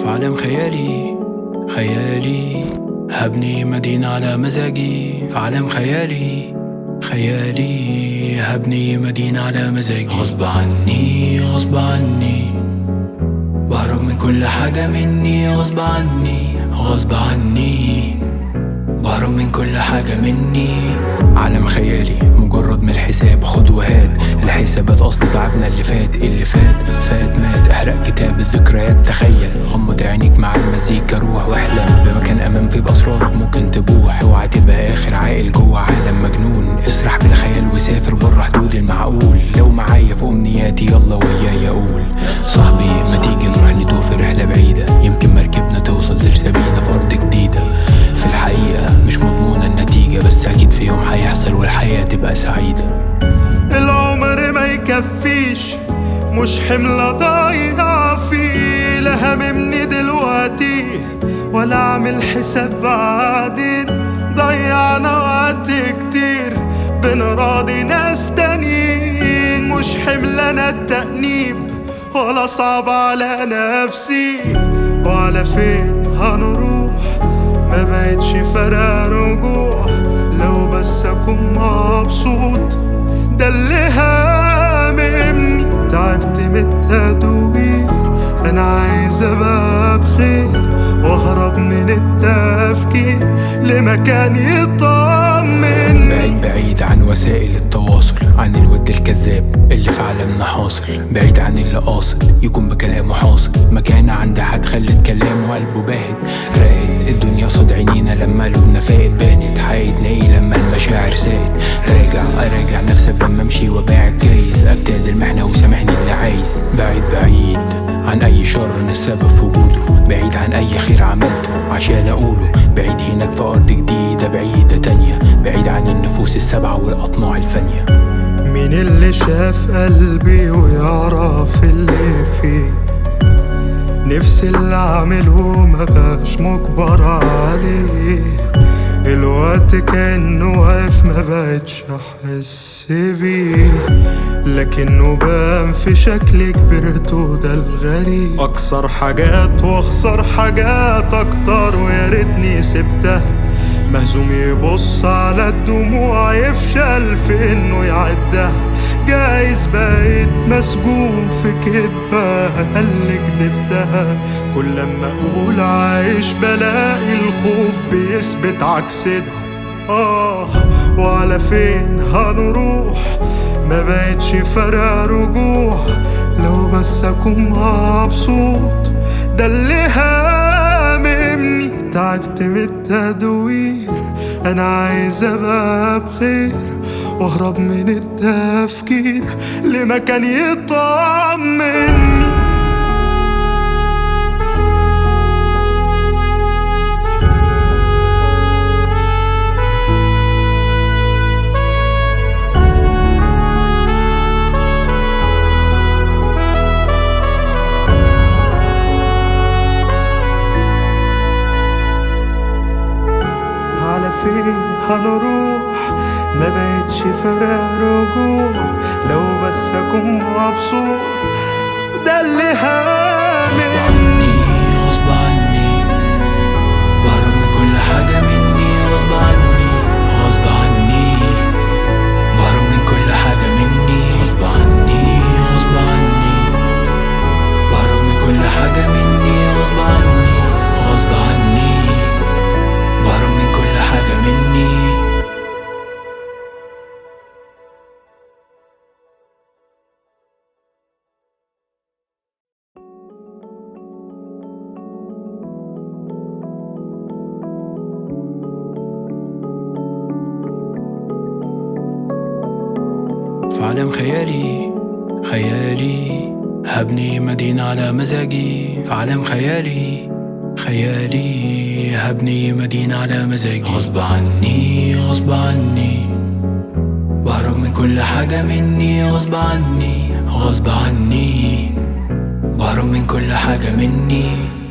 في عالم خيالي خيالي هبني مدينة على مزاجي في عالم خيالي خيالي هبني مدينة على مزاجي غصب عني غصب عني بهرب من كل حاجة مني غصب عني غصب عني بهرب من كل حاجة مني عالم خيالي مجرد من الحساب خد وهات الحسابات أصل تعبنا اللي فات اللي فات فات مات احرق كتاب الذكريات تخيل غمض عينيك مع المزيكا روح واحلم بمكان أمان فيه بأسرارك ممكن تبوح اوعى تبقى آخر عاقل جوه عالم مجنون اسرح بالخيال وسافر بره حدود المعقول لو معايا في أمنياتي يلا وياي أقول صاحبي ما تيجي نروح ندوه في رحلة بعيدة يمكن مركبنا توصل لسبينا في أرض جديدة في الحقيقة مش مضمونة النتيجة بس أكيد في يوم هيحصل والحياة تبقى سعيدة العمر ما يكفيش مش حمل ضايع فيه لا هممني دلوقتي ولا اعمل حساب بعدين ضيعنا وقت كتير بنراضي ناس تانيين مش حمل انا التأنيب ولا صعب على نفسي وعلى فين هنروح ما بقتش فارقة رجوع لو بس اكون مبسوط ده اللي هاممني تعبت من التدوير انا عايز ابقى بخير واهرب من التفكير لمكان يطمن بعيد بعيد عن وسائل التواصل عن الود الكذاب اللي في عالمنا حاصل بعيد عن اللي قاصد يكون بكلامه حاصل مكانة عند حد خلت كلامه قلبه باهت راقد الدنيا صد عينينا لما قلوبنا فاقت بانت حقيقة ناقي لما المشاعر ساقت راجع اراجع نفسي قبل ما امشي واباعد جايز اجتاز المحنة وسامحني اللي عايز بعيد بعيد عن اي شر انا السبب في وجوده بعيد عن اي خير عملته عشان اقوله بعيد هناك في ارض جديدة بعيدة تانية بعيد عن النفوس السبعة والاطماع الفانية مين اللي شاف قلبي ويعرف اللي فيه نفسي اللي اعمله مبقاش مجبر عليه الوقت كأنه واقف ما بقتش احس بيه لكنه بان في شكل كبرت وده الغريب اكسر حاجات واخسر حاجات اكتر ويا ريتني سبتها مهزوم يبص على الدموع يفشل في انه يعدها جايز بقيت مسجون في كدبة اللي كدبتها كل لما اقول عايش بلاقي الخوف بيثبت عكس ده اه وعلى فين هنروح ما بقتش فارقة رجوع لو بس اكون مبسوط ده اللي هاممني تعبت من التدوير انا عايز ابقى بخير واهرب من التفكير لمكان يطمني على فين هنروح ما بقتش فارقة رجوع لو بس اكون مبسوط ده اللي هاممني عني غصب عني بهرب من كل حاجة مني غصب عني غصب عني بهرب من كل حاجة مني غصب عني غصب عني بهرب من كل حاجة مني غصب عني غصب عني بهرب من كل حاجة مني في عالم خيالي خيالي هبني مدينة على مزاجي في عالم خيالي خيالي هبني مدينة على مزاجي غصب عني غصب عني بهرب من كل حاجة مني غصب عني غصب عني بهرب من كل حاجة مني